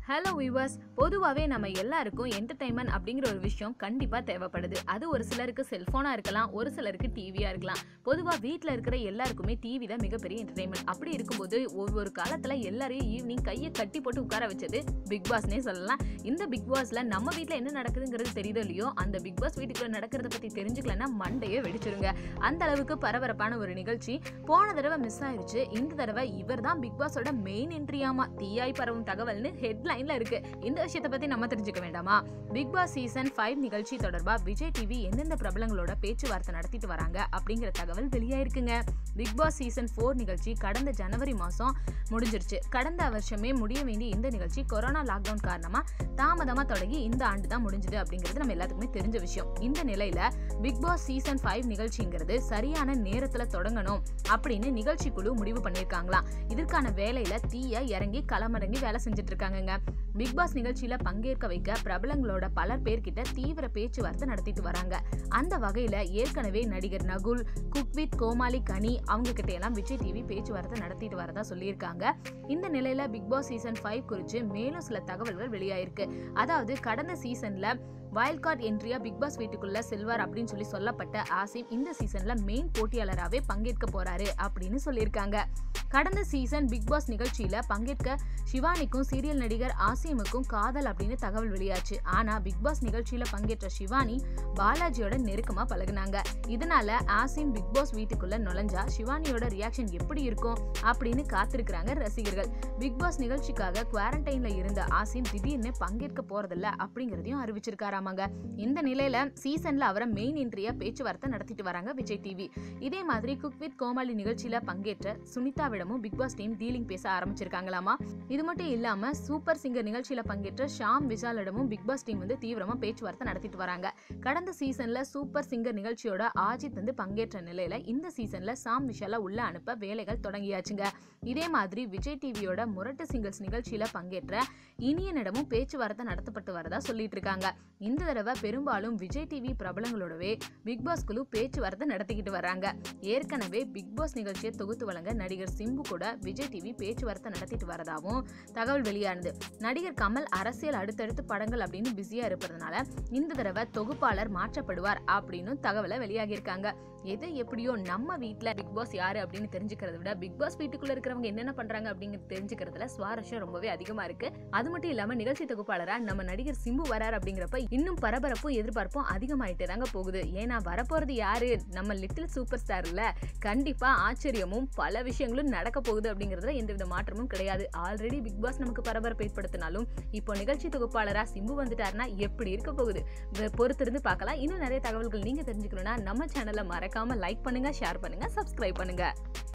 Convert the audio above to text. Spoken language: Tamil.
ஹலோ வியூவர்ஸ் பொதுவாகவே நம்ம எல்லாருக்கும் என்டர்டைன்மெண்ட் அப்படிங்கிற ஒரு விஷயம் கண்டிப்பாக தேவைப்படுது அது ஒரு சிலருக்கு செல்ஃபோனாக இருக்கலாம் ஒரு சிலருக்கு டிவியாக இருக்கலாம் பொதுவாக வீட்டில் இருக்கிற எல்லாருக்குமே டிவி தான் மிகப்பெரிய என்டர்டைன்மெண்ட் அப்படி இருக்கும்போது ஒவ்வொரு காலத்தில் எல்லாரையும் ஈவினிங் கையை கட்டி போட்டு உட்கார வச்சது பிக் பாஸ்னே சொல்லலாம் இந்த பிக் பாஸ்ல நம்ம வீட்டில் என்ன நடக்குதுங்கிறது தெரியுதோ இல்லையோ அந்த பிக் பாஸ் வீட்டுக்குள்ள நடக்கிறத பற்றி தெரிஞ்சுக்கலன்னா மண்டையே வெடிச்சிருங்க அந்த அளவுக்கு பரபரப்பான ஒரு நிகழ்ச்சி போன தடவை மிஸ் ஆயிருச்சு இந்த தடவை இவர் தான் பிக் பாஸோட மெயின் என்ட்ரியாமா தீயாய் பரவும் தகவல்னு ஹெட்லைன்ல இருக்கு இந்த விஷயத்தை பத்தி நம்ம தெரிஞ்சுக்க வேண்டாமா பிக் பாஸ் சீசன் ஃபைவ் நிகழ்ச்சி தொடர்பா விஜய் டிவி எந்தெந்த பிரபலங்களோட பேச்சுவார்த்தை நடத்திட்டு வராங்க அப்படிங்கிற தகவல் வெளியாயிருக்குங்க பிக் பாஸ் சீசன் ஃபோர் நிகழ்ச்சி கடந்த ஜனவரி மாசம் முடிஞ்சிருச்சு கடந்த வருஷமே முடிய வேண்டிய இந்த நிகழ்ச்சி கொரோனா லாக்டவுன் காரணமா தாமதமா தொடங்கி இந்த ஆண்டு தான் முடிஞ்சது அப்படிங்கிறது நம்ம எல்லாத்துக்குமே தெரிஞ்ச விஷயம் இந்த நிலையில பிக் பாஸ் சீசன் ஃபைவ் நிகழ்ச்சிங்கிறது சரியான நேரத்துல தொடங்கணும் அப்படின்னு நிகழ்ச்சி குழு முடிவு பண்ணியிருக்காங்களாம் இதற்கான வேலையில தீய இறங்கி களமிறங்கி வேலை செஞ்சுட்டு இருக்காங்கங்க பிக் பாஸ் நிகழ்ச்சியில பங்கேற்க வைக்க பிரபலங்களோட பலர் பேர்கிட்ட தீவிர பேச்சுவார்த்தை நடத்திட்டு வராங்க அந்த வகையில ஏற்கனவே நடிகர் நகுல் குக்வித் கோமாளி கனி அவங்க கிட்ட எல்லாம் விஜய் டிவி பேச்சுவார்த்தை நடத்திட்டு வரதா சொல்லியிருக்காங்க இந்த நிலையில பிக் பாஸ் சீசன் ஃபைவ் குறித்து மேலும் சில தகவல்கள் வெளியாயிருக்கு அதாவது கடந்த சீசன்ல வைல்ட் கார்டு என்ட்ரியா பிக் பாஸ் வீட்டுக்குள்ள செல்வார் அப்படின்னு சொல்லி சொல்லப்பட்ட ஆசிம் இந்த சீசன்ல மெயின் போட்டியாளராகவே பங்கேற்க போறாரு அப்படின்னு சொல்லியிருக்காங்க கடந்த சீசன் பிக் பாஸ் நிகழ்ச்சியில பங்கேற்க சிவானிக்கும் சீரியல் நடிகர் ஆசிமுக்கும் காதல் அப்படின்னு தகவல் வெளியாச்சு ஆனா பிக் பாஸ் நிகழ்ச்சியில பங்கேற்ற சிவானி பாலாஜியோட நெருக்கமா பழகுனாங்க இதனால ஆசிம் பிக் பாஸ் வீட்டுக்குள்ள நுழைஞ்சா சிவானியோட ரியாக்ஷன் எப்படி இருக்கும் அப்படின்னு காத்திருக்கிறாங்க ரசிகர்கள் பிக் பாஸ் நிகழ்ச்சிக்காக குவாரண்டைன்ல இருந்த ஆசிம் திடீர்னு பங்கேற்க போறதில்ல அப்படிங்கறதையும் அறிவிச்சிருக்காராமாங்க இந்த நிலையில சீசன்ல அவரை மெயின் என்ட்ரியா பேச்சுவார்த்தை நடத்திட்டு வராங்க விஜய் டிவி இதே மாதிரி குக் வித் கோமாளி நிகழ்ச்சியில பங்கேற்ற சுனிதாவிடமும் பிக் பாஸ் டீம் டீலிங் பேச ஆரம்பிச்சிருக்காங்களாமா இது மட்டும் இல்லாம சூப்பர் சிங்கர் நிகழ்ச்சியில பங்கேற்ற ஷாம் விஷாலிடமும் பிக் பாஸ் டீம் வந்து தீவிரமா பேச்சுவார்த்தை நடத்திட்டு வராங்க கடந்த சீசன்ல சூப்பர் சிங்கர் நிகழ்ச்சியோட ஆஜித் வந்து பங்கேற்ற நிலையில இந்த சீசன்ல சாம் விஷால உள்ள அனுப்ப வேலைகள் தொடங்கியாச்சுங்க இதே மாதிரி விஜய் டிவியோட முரட்டு சிங்கர்ஸ் நிகழ்ச்சியில பங்கேற்ற இனியனிடமும் பேச்சுவார்த்தை நடத்தப்பட்டு வரதா சொல்லிட்டு இருக்காங்க இந்த தடவை பெரும்பாலும் விஜய் டிவி பிரபலங்களோடவே பிக் பாஸ் குழு பேச்சுவார்த்தை நடத்திக்கிட்டு வராங்க ஏற்கனவே பிக் பாஸ் நிகழ்ச்சியை தொகுத்து வழங்க நடிகர் சிம்பு கூட விஜய் டிவி பேச்சுவார்த்தை நடத்திட்டு வரதாவும் தகவல் வெளியானது நடிகர் கமல் அரசியல் அடுத்தடுத்து படங்கள் அப்படின்னு பிஸியா இருப்பதனால இந்த தடவை தொகுப்பாளர் மாற்றப்படுவார் அப்படின்னு தகவலை வெளியாகியிருக்காங்க எது எப்படியோ நம்ம வீட்ல பிக் பாஸ் யாரு அப்படின்னு தெரிஞ்சுக்கிறத விட பிக் பாஸ் வீட்டுக்குள்ள இருக்கிறவங்க என்னென்ன பண்றாங்க அப்படிங்கிறது தெரிஞ்சுக்கிறதுல சுவாரஸ்யம் ரொம்பவே அதிகமா இருக்கு அது மட்டும் இல்லாம நிகழ்ச்சி தொகுப்பாளரா நம்ம நடிகர் சிம்பு வரார் அப்படிங்கிறப்ப இன்னும் பரபரப்பும் எதிர்பார்ப்பும் அதிகமாயிட்டே தாங்க போகுது ஏன்னா வரப்போறது யாரு நம்ம லிட்டில் சூப்பர் ஸ்டார் இல்ல கண்டிப்பா ஆச்சரியமும் பல விஷயங்களும் நடக்க போகுது அப்படிங்கிறதுல எந்தவித மாற்றமும் கிடையாது ஆல்ரெடி பிக் பாஸ் நமக்கு பரபரப்பு ஏற்படுத்தினாலும் இப்போ நிகழ்ச்சி தொகுப்பாளரா சிம்பு வந்துட்டாருன்னா எப்படி இருக்க போகுது வெ- பொறுத்திருந்து பார்க்கலாம் இன்னும் நிறைய தகவல்கள் நீங்க தெரிஞ்சுக்கணும்னா நம்ம சேனலை மறக்காம லைக் பண்ணுங்க ஷேர் பண்ணுங்க சப்ஸ்கிரைப் பண்ணுங்க